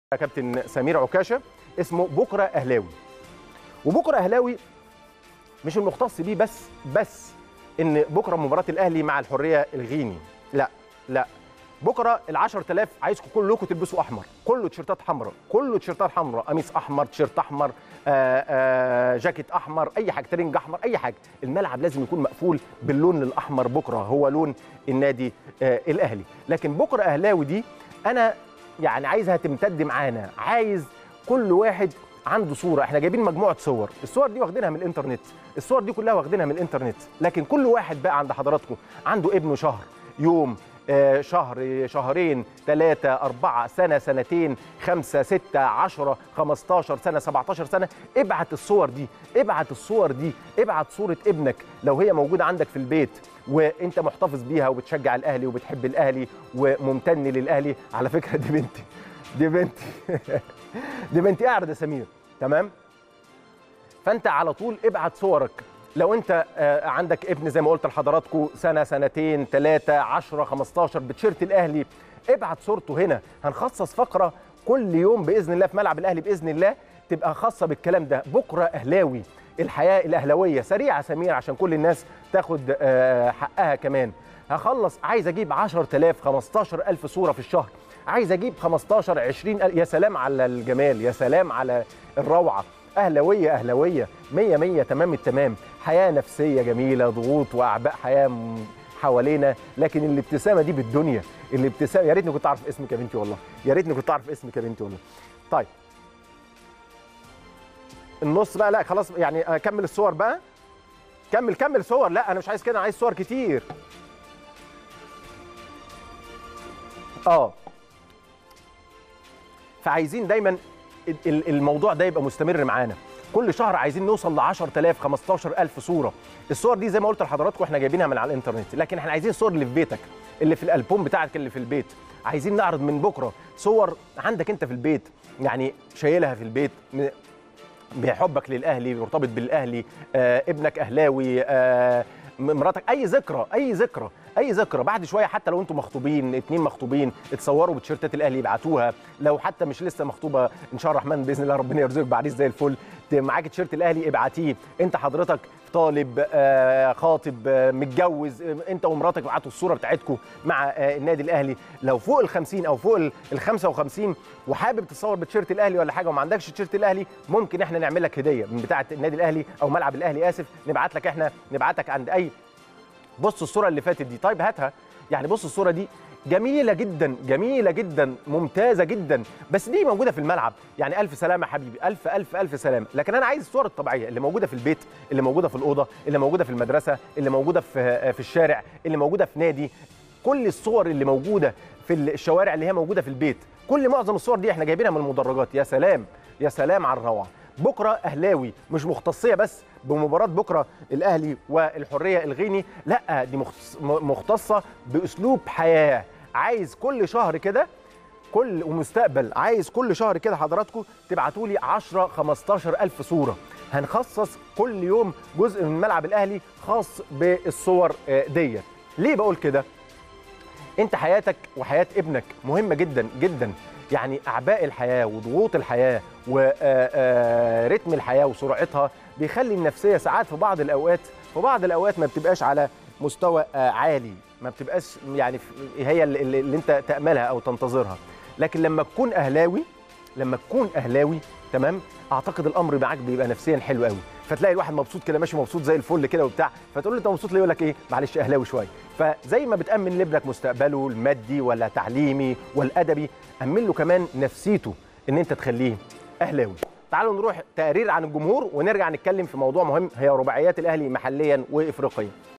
كابتن سمير عكاشه اسمه بكره اهلاوي وبكره اهلاوي مش المختص بيه بس بس ان بكره مباراه الاهلي مع الحريه الغيني لا لا بكره ال 10000 عايزكم كلكم تلبسوا احمر كله تيشيرتات حمراء كله تيشيرتات حمراء قميص احمر تيشيرت احمر آآ آآ جاكيت احمر اي حاجه ترنج احمر اي حاجه الملعب لازم يكون مقفول باللون الاحمر بكره هو لون النادي الاهلي لكن بكره اهلاوي دي انا يعني عايزها تمتد معانا عايز كل واحد عنده صوره احنا جايبين مجموعه صور الصور دي واخدينها من الانترنت الصور دي كلها واخدينها من الانترنت لكن كل واحد بقى عند حضراتكم عنده ابنه شهر يوم آه شهر شهرين ثلاثة أربعة سنة سنتين خمسة ستة عشرة خمستاشر سنة سبعتاشر سنة ابعت الصور دي ابعت الصور دي ابعت صورة ابنك لو هي موجودة عندك في البيت وانت محتفظ بيها وبتشجع الاهلي وبتحب الاهلي وممتن للاهلي على فكرة دي بنتي دي بنتي دي بنتي قاعدة يا سمير تمام فانت على طول ابعت صورك لو انت عندك ابن زي ما قلت لحضراتكم سنه سنتين ثلاثه 10 15 بتشيرت الاهلي ابعت صورته هنا هنخصص فقره كل يوم باذن الله في ملعب الاهلي باذن الله تبقى خاصه بالكلام ده بكره اهلاوي الحياه الاهلاويه سريعه سمير عشان كل الناس تاخد حقها كمان هخلص عايز اجيب 10000 15000 صوره في الشهر عايز اجيب 15 20 يا سلام على الجمال يا سلام على الروعه اهلاويه اهلاويه 100 100 تمام التمام حياه نفسيه جميله ضغوط واعباء حياه حوالينا لكن الابتسامه دي بالدنيا الابتسامه يا ريتني كنت اعرف اسمك يا بنتي والله يا ريتني كنت اعرف اسمك يا بنتي والله طيب النص بقى لا خلاص يعني اكمل الصور بقى كمل كمل صور لا انا مش عايز كده انا عايز صور كتير اه فعايزين دايما الموضوع ده يبقى مستمر معانا كل شهر عايزين نوصل ل 10000 15000 صوره الصور دي زي ما قلت لحضراتكم احنا جايبينها من على الانترنت لكن احنا عايزين الصور اللي في بيتك اللي في الالبوم بتاعك اللي في البيت عايزين نعرض من بكره صور عندك انت في البيت يعني شايلها في البيت بحبك للاهلي مرتبط بالاهلي آه ابنك اهلاوي آه مراتك اي ذكرى اي ذكرى اي ذكرى بعد شويه حتى لو انتم مخطوبين اتنين مخطوبين اتصوروا بتيشيرتات الاهلي يبعتوها لو حتى مش لسه مخطوبه ان شاء الله الرحمن باذن الله ربنا يرزقك بعريس زي الفل معاك تيشيرت الاهلي ابعتيه انت حضرتك طالب آه خاطب آه متجوز آه انت ومراتك ابعتوا الصوره بتاعتكم مع آه النادي الاهلي لو فوق ال 50 او فوق ال 55 وحابب تتصور بتيشيرت الاهلي ولا حاجه وما عندكش تيشيرت الاهلي ممكن احنا نعمل لك هديه من بتاعه النادي الاهلي او ملعب الاهلي اسف نبعت لك احنا نبعتك عند اي بص الصوره اللي فاتت دي طيب هاتها يعني بص الصوره دي جميله جدا جميله جدا ممتازه جدا بس دي موجوده في الملعب يعني الف سلامه يا حبيبي الف الف الف سلامه لكن انا عايز الصور الطبيعيه اللي موجوده في البيت اللي موجوده في الاوضه اللي موجوده في المدرسه اللي موجوده في في الشارع اللي موجوده في نادي كل الصور اللي موجوده في الشوارع اللي هي موجوده في البيت كل معظم الصور دي احنا جايبينها من المدرجات يا سلام يا سلام على الروعه بكره اهلاوي مش مختصيه بس بمباراه بكره الاهلي والحريه الغيني لا دي مختصه باسلوب حياه عايز كل شهر كده كل ومستقبل عايز كل شهر كده حضراتكم تبعتوا لي 10 15 الف صوره هنخصص كل يوم جزء من ملعب الاهلي خاص بالصور ديت ليه بقول كده انت حياتك وحياه ابنك مهمه جدا جدا يعني اعباء الحياه وضغوط الحياه ورتم الحياه وسرعتها بيخلي النفسيه ساعات في بعض الاوقات في بعض الاوقات ما بتبقاش على مستوى عالي ما بتبقاش يعني هي اللي, اللي انت تاملها او تنتظرها لكن لما تكون اهلاوي لما تكون اهلاوي تمام اعتقد الامر معاك بيبقى نفسيا حلو قوي فتلاقي الواحد مبسوط كده ماشي مبسوط زي الفل كده وبتاع فتقول له انت مبسوط ليه يقول لك ايه معلش اهلاوي شويه فزي ما بتامن لابنك مستقبله المادي ولا تعليمي والادبي امن له كمان نفسيته ان انت تخليه اهلاوي تعالوا نروح تقرير عن الجمهور ونرجع نتكلم في موضوع مهم هي رباعيات الاهلي محليا وافريقيا